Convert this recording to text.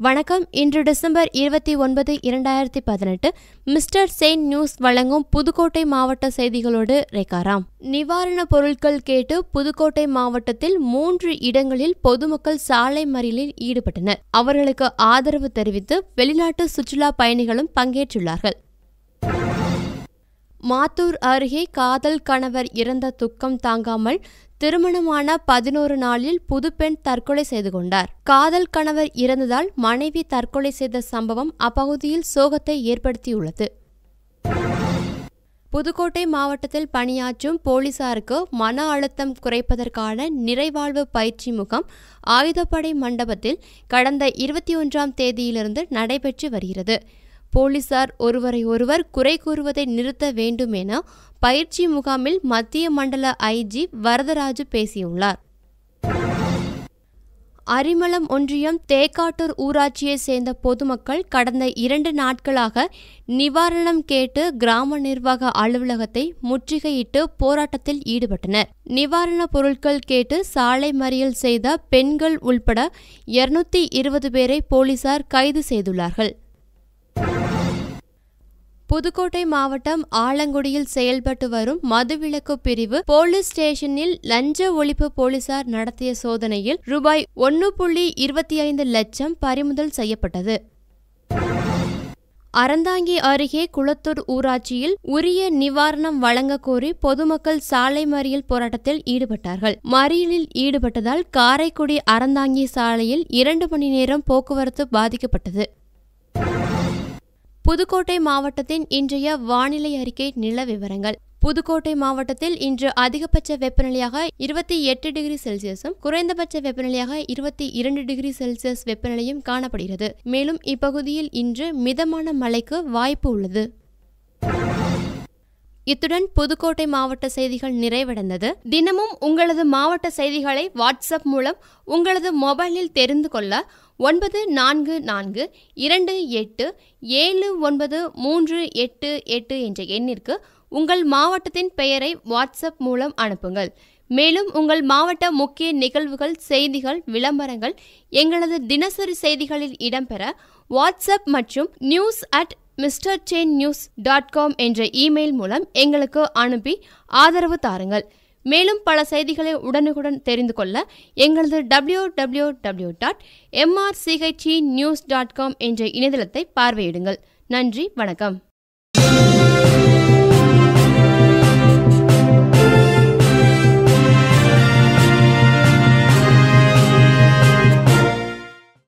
வணக்கம் இன்று டிசம்பர் இருபத்தி ஒன்பது இரண்டாயிரத்தி பதினெட்டு மிஸ்டர் செயின் நியூஸ் வழங்கும் புதுக்கோட்டை மாவட்ட செய்திகளோடு ரேகாராம் நிவாரணப் பொருட்கள் கேட்டு புதுக்கோட்டை மாவட்டத்தில் மூன்று இடங்களில் பொதுமக்கள் சாலை மறியலில் ஈடுபட்டனர் அவர்களுக்கு ஆதரவு தெரிவித்து வெளிநாட்டு சுற்றுலா பயணிகளும் பங்கேற்றுள்ளார்கள் மாத்தூர் அருகே காதல் கணவர் இறந்த துக்கம் தாங்காமல் திருமணமான பதினோரு நாளில் புதுப்பெண் தற்கொலை செய்து கொண்டார் காதல் கணவர் இறந்ததால் மனைவி தற்கொலை செய்த சம்பவம் அப்பகுதியில் சோகத்தை ஏற்படுத்தியுள்ளது புதுக்கோட்டை மாவட்டத்தில் பணியாற்றும் போலீசாருக்கு மன அழுத்தம் குறைப்பதற்கான நிறைவாழ்வு பயிற்சி முகாம் ஆயுதப்படை மண்டபத்தில் கடந்த இருபத்தி ஒன்றாம் தேதியிலிருந்து நடைபெற்று வருகிறது போலீசார் ஒருவரை ஒருவர் குறை கூறுவதை நிறுத்த வேண்டும் என பயிற்சி முகாமில் மத்திய மண்டல ஐஜி வரதராஜு பேசியுள்ளார் அரிமளம் ஒன்றியம் தேக்காட்டூர் ஊராட்சியை சேர்ந்த பொதுமக்கள் கடந்த இரண்டு நாட்களாக நிவாரணம் கேட்டு கிராம நிர்வாக அலுவலகத்தை முற்றுகையிட்டு போராட்டத்தில் ஈடுபட்டனர் நிவாரணப் பொருட்கள் கேட்டு சாலை மறியல் செய்த பெண்கள் உள்பட இருநூத்தி இருபது பேரை போலீசார் கைது செய்துள்ளார்கள் புதுக்கோட்டை மாவட்டம் ஆலங்குடியில் செயல்பட்டு வரும் மதுவிலக்கு பிரிவு போலீஸ் ஸ்டேஷனில் லஞ்ச ஒழிப்பு போலீசார் நடத்திய சோதனையில் ரூபாய் ஒன்று புள்ளி இருபத்தி ஐந்து லட்சம் பறிமுதல் செய்யப்பட்டது அறந்தாங்கி அருகே குளத்தூர் ஊராட்சியில் உரிய நிவாரணம் வழங்க கோரி பொதுமக்கள் சாலை மறியல் போராட்டத்தில் ஈடுபட்டார்கள் மறியலில் ஈடுபட்டதால் காரைக்குடி அறந்தாங்கி சாலையில் இரண்டு மணி நேரம் போக்குவரத்து பாதிக்கப்பட்டது புதுக்கோட்டை மாவட்டத்தின் இன்றைய வானிலை அறிக்கை நில விவரங்கள் புதுக்கோட்டை மாவட்டத்தில் இன்று அதிகபட்ச வெப்பநிலையாக இருபத்தி எட்டு டிகிரி செல்சியஸும் குறைந்தபட்ச வெப்பநிலையாக இருபத்தி இரண்டு டிகிரி செல்சியஸ் வெப்பநிலையும் காணப்படுகிறது மேலும் இப்பகுதியில் இன்று மிதமான மழைக்கு வாய்ப்பு உள்ளது இத்துடன் புதுக்கோட்டை மாவட்ட செய்திகள் நிறைவடைந்தது தினமும் உங்களது மாவட்ட செய்திகளை வாட்ஸ்அப் மூலம் உங்களது மொபைலில் தெரிந்து கொள்ள ஒன்பது நான்கு நான்கு இரண்டு எட்டு ஏழு ஒன்பது மூன்று எட்டு எட்டு என்ற எண்ணிற்கு உங்கள் மாவட்டத்தின் பெயரை வாட்ஸ்அப் மூலம் அனுப்புங்கள் மேலும் உங்கள் மாவட்ட முக்கிய நிகழ்வுகள் செய்திகள் விளம்பரங்கள் எங்களது தினசரி செய்திகளில் இடம்பெற வாட்ஸ்அப் மற்றும் news at mister chain news dot com என்ற இமெயில் மூலம் எங்களுக்கு அனுப்பி ஆதரவு தாருங்கள் மேலும் பல செய்திகளை உடனுக்குடன் தெரிந்து கொள்ள எங்களது W W W dot M R C H E news dot com என்ற இணையதளத்தை பார்வையிடுங்கள் நன்றி வணக்கம்